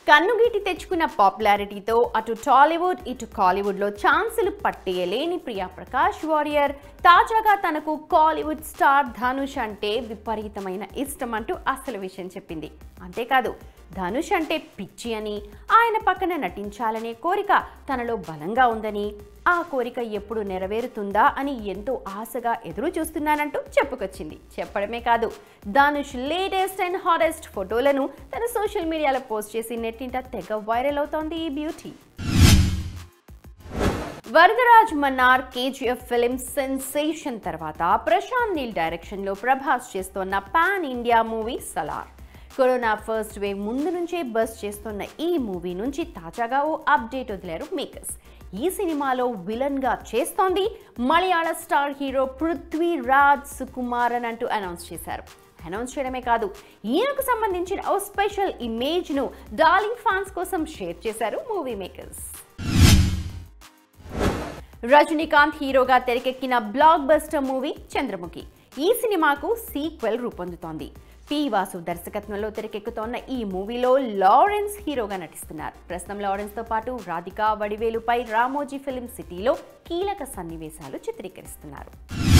కన్నుగీటి తెచ్చుకున్న పాపులారిటీతో అటు టాలీవుడ్ ఇటు కాలీవుడ్లో ఛాన్సులు పట్టేయలేని ప్రియా ప్రకాష్ వారియర్ తాజాగా తనకు కాలీవుడ్ స్టార్ ధనుష్ అంటే విపరీతమైన ఇష్టం అంటూ అసలు విషయం చెప్పింది అంతేకాదు ధనుష్ అంటే పిచ్చి అని ఆయన పక్కన నటించాలనే కోరిక తనలో బలంగా ఉందని ఆ కోరిక ఎప్పుడు నెరవేరుతుందా అని ఎంతో ఆశగా ఎదురు చూస్తున్నానంటూ చెప్పుకొచ్చింది చెప్పడమే కాదు ధనుష్ లేటెస్ట్ అండ్ హాటెస్ట్ ఫోటోలను తన సోషల్ మీడియాలో పోస్ట్ చేసి నెట్టింట తెగ వైరల్ అవుతోంది ఈ beauty Varadaraj Mannar KGF film sensation తర్వాత ప్రశాంత్ నీల్ డైరెక్షన్లో ప్రభాస్ చేస్తోన్న pan India movie Salaar corona first wave ముందు నుంచే బస్ చేస్తున్న ఈ మూవీ నుంచి తాజాగా ఓ అప్డేట్ వదిలారు మేకర్స్ ఈ సినిమాలో విలన్గా చేస్తోంది మలయాళ స్టార్ హీరో పృథ్వీరాజ్ సుకుమారన్ అంటూ అనౌన్స్ చేశారు అనౌన్స్ చేయడమే కాదు ఈయనకు సంబంధించిన ఓ స్పెషల్ ఇమేజ్ను డార్లింగ్ ఫ్యాన్స్ కోసం షేర్ చేశారు మూవీ మేకర్స్ రజనీకాంత్ హీరోగా తెరకెక్కిన బ్లాక్ బస్టర్ మూవీ చంద్రముఖి ఈ సినిమాకు సీక్వెల్ రూపొందుతోంది పి వాసు దర్శకత్వంలో తెరకెక్కుతోన్న ఈ మూవీలో లారెన్స్ హీరోగా నటిస్తున్నారు ప్రస్తుతం లారెన్స్ తో పాటు రాధిక వడివేలుపై రామోజీ ఫిలిం సిటీలో కీలక సన్నివేశాలు చిత్రీకరిస్తున్నారు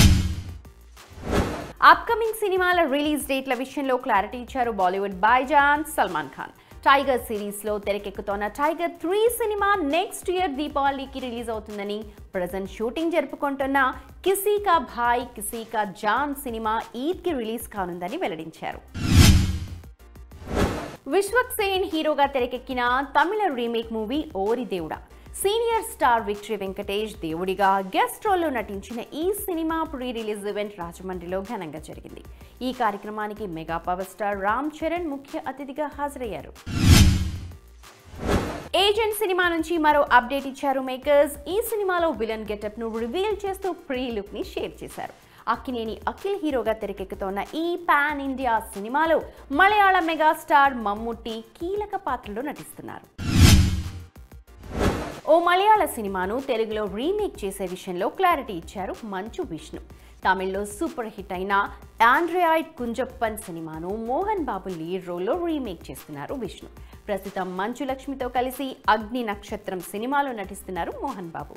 అప్కమింగ్ సినిమాల రిలీజ్ డేట్ల విషయంలో క్లారిటీ ఇచ్చారు Bollywood Bhaijaan Salman Khan tiger series లో తెరకెక్కుతోన్న టైగర్ త్రీ సినిమా నెక్స్ట్ ఇయర్ దీపావళికి రిలీజ్ అవుతుందని ప్రజెంట్ షూటింగ్ జరుపుకుంటున్న కిసీ కా భాయ్ కిసీ కా జాన్ సినిమా ఈద్ కి రిలీజ్ కానుందని వెల్లడించారు విశ్వక్ సేన్ హీరోగా తెరకెక్కిన తమిళ రీమేక్ మూవీ ఓరి దేవుడా సీనియర్ స్టార్ విక్టరీ వెంకటేష్ దేవుడిగా గెస్ట్ రోల్లో నటించిన ఈ సినిమా ప్రీ రిలీజ్ ఈవెంట్ రాజమండ్రిలో ఘనంగా జరిగింది ఈ కార్యక్రమానికి mega power star Ram Charan ముఖ్య అతిథిగా హాజరయ్యారు ఏజెంట్ సినిమా నుంచి మరో అప్డేట్ ఇచ్చారు మేకర్స్ ఈ సినిమాలో విలన్ గెటప్ ను రివీల్ చేస్తూ ప్రీ లుక్ ని షేర్ చేశారు అక్కినేని అఖిల్ హీరోగా తెరకెక్కుతోన్న ఈ పాన్ ఇండియా సినిమాలో మలయాళ మెగాస్టార్ మమ్ముట్టి కీలక పాత్రలో నటిస్తున్నారు ఓ మలయాళ సినిమాను తెలుగులో రీమేక్ చేసే విషయంలో క్లారిటీ ఇచ్చారు మంచు విష్ణు తమిళ్లో సూపర్ హిట్ అయిన ఆండ్రాయిడ్ కుంజప్పన్ సినిమాను మోహన్ బాబు లీడ్ రోల్లో రీమేక్ చేస్తున్నారు విష్ణు ప్రస్తుతం మంచు లక్ష్మితో కలిసి అగ్ని నక్షత్రం సినిమాలో నటిస్తున్నారు మోహన్ బాబు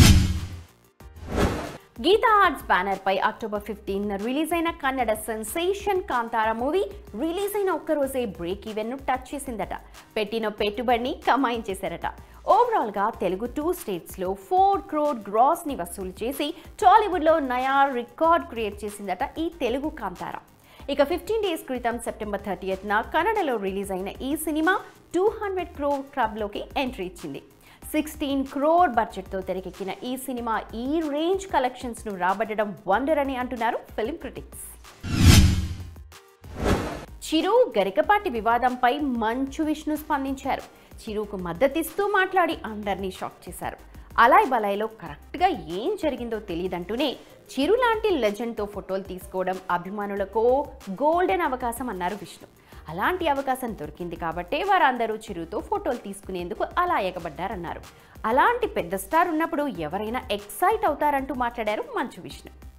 గీతా ఆర్ట్స్ బ్యానర్ పై అక్టోబర్ ఫిఫ్టీన్ రిలీజ్ అయిన Kannada sensation Kantara movie release అయిన ఒక్కరోజే బ్రేక్ ఈవెన్ ను టచ్ చేసిందట పెట్టిన పెట్టుబడిని కమాయించేశారట ఓవరాల్ గా తెలుగు టూ స్టేట్స్ లో ఫోర్ క్రోడ్ గ్రాస్ ని వసూలు చేసి టాలీవుడ్ లో నయా రికార్డ్ క్రియేట్ చేసిందట ఈ తెలుగు కాంతార ఇక ఫిఫ్టీన్ డేస్ క్రితం సెప్టెంబర్ థర్టీయత్న కన్నడలో రిలీజ్ అయిన ఈ సినిమా టూ హండ్రెడ్ క్రోర్ క్లబ్లోకి ఎంట్రీ ఇచ్చింది సిక్స్టీన్ క్రోర్ బడ్జెట్తో తెరకెక్కిన ఈ సినిమా ఈ రేంజ్ కలెక్షన్స్ను రాబట్టడం వండర్ అని అంటున్నారు ఫిలిం క్రిటిక్స్ చిరు గరికపాటి వివాదంపై మంచు విష్ణు స్పందించారు చిరుకు మద్దతిస్తూ మాట్లాడి అందరినీ షాక్ చేశారు అలాయ్ బలాయ్లో కరెక్ట్గా ఏం జరిగిందో తెలియదంటూనే చిరు లాంటి లెజెండ్తో ఫోటోలు తీసుకోవడం అభిమానులకు గోల్డెన్ అవకాశం అన్నారు విష్ణు అలాంటి అవకాశం దొరికింది కాబట్టే వారందరూ చిరుతో ఫోటోలు తీసుకునేందుకు అలా ఎగబడ్డారన్నారు అలాంటి పెద్ద స్టార్ ఉన్నప్పుడు ఎవరైనా ఎక్సైట్ అవుతారంటూ మాట్లాడారు మంచు విష్ణు